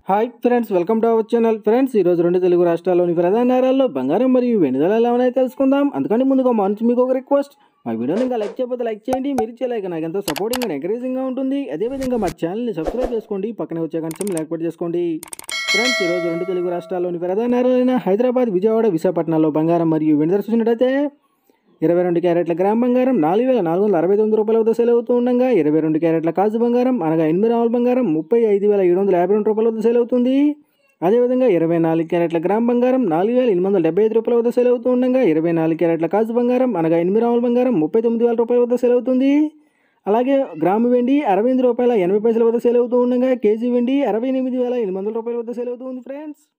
hi friends welcome to our channel friends ఈరోజు రెండు తెలుగు రాష్ట్రాల్లోని ప్రధాన నగరాల్లో బంగారం మరియు వెండి ధరలు ఎలా ఉన్నాయో తెలుసుకుందాం అందుకని ముందుగా మా నుంచి మీకు ఒక రిక్వెస్ట్ మా వీడియోని ఇంకా లైక్ చేయకపోతే లైక్ చేయండి మీరు ఇచ్చే లైక్ నాకు ఎంతో సపోర్టింగ్ అండ్ ఎంకరేజింగ్గా ఉంటుంది అదేవిధంగా మా ఛానల్ని సబ్స్క్రైబ్ చేసుకోండి పక్కనే వచ్చే కనీసం లేకపోతే చేసుకోండి ఫ్రెండ్స్ ఈరోజు రెండు తెలుగు రాష్ట్రాల్లోని ప్రధాన నగరాలైన హైదరాబాద్ విజయవాడ విశాఖపట్నంలో బంగారం మరియు వెండి ధర చూసినట్టయితే ఇరవై రెండు క్యారెట్ల గ్రామ్ బంగారం నాలుగు వేల నాలుగు వందల అరవై తొమ్మిది రూపాయల వద్ద సేల్ అవుతూ ఉండగా ఇరవై రెండు క్యారెట్ల కాజు బంగారం అనగా ఎనిమిది రావుల బంగారం ముప్పై ఐదు వేల ఏడు వందల యాభై రెండు రూపాయల వద్ద సేల్ అవుతుంది అదేవిధంగా ఇరవై నాలుగు క్యారెట్ల గ్రామ్ బంగారం నాలుగు వేల ఎనిమిది వందల డెబ్బై ఐదు రూపాయల వద్ద సేల్ అవుతూ ఉండగా ఇరవై నాలుగు క్యారెట్ల కాజు బంగారం అనగా ఎనిమిది రావుల బంగారం ముప్పై తొమ్మిది వేల రూపాయల వద్ద సేల్ అవుతుంది అలాగే గ్రాము వెండి అరవై ఎనిమిది రూపాయల ఎనభై పైసల వద్ద సేల్ అవుతూ ఉండగా కేజీ వెండి అరవై ఎనిమిది వేల ఎనిమిది వందల రూపాయల వద్ద సేల్ అవుతుంది ఫ్రెండ్స్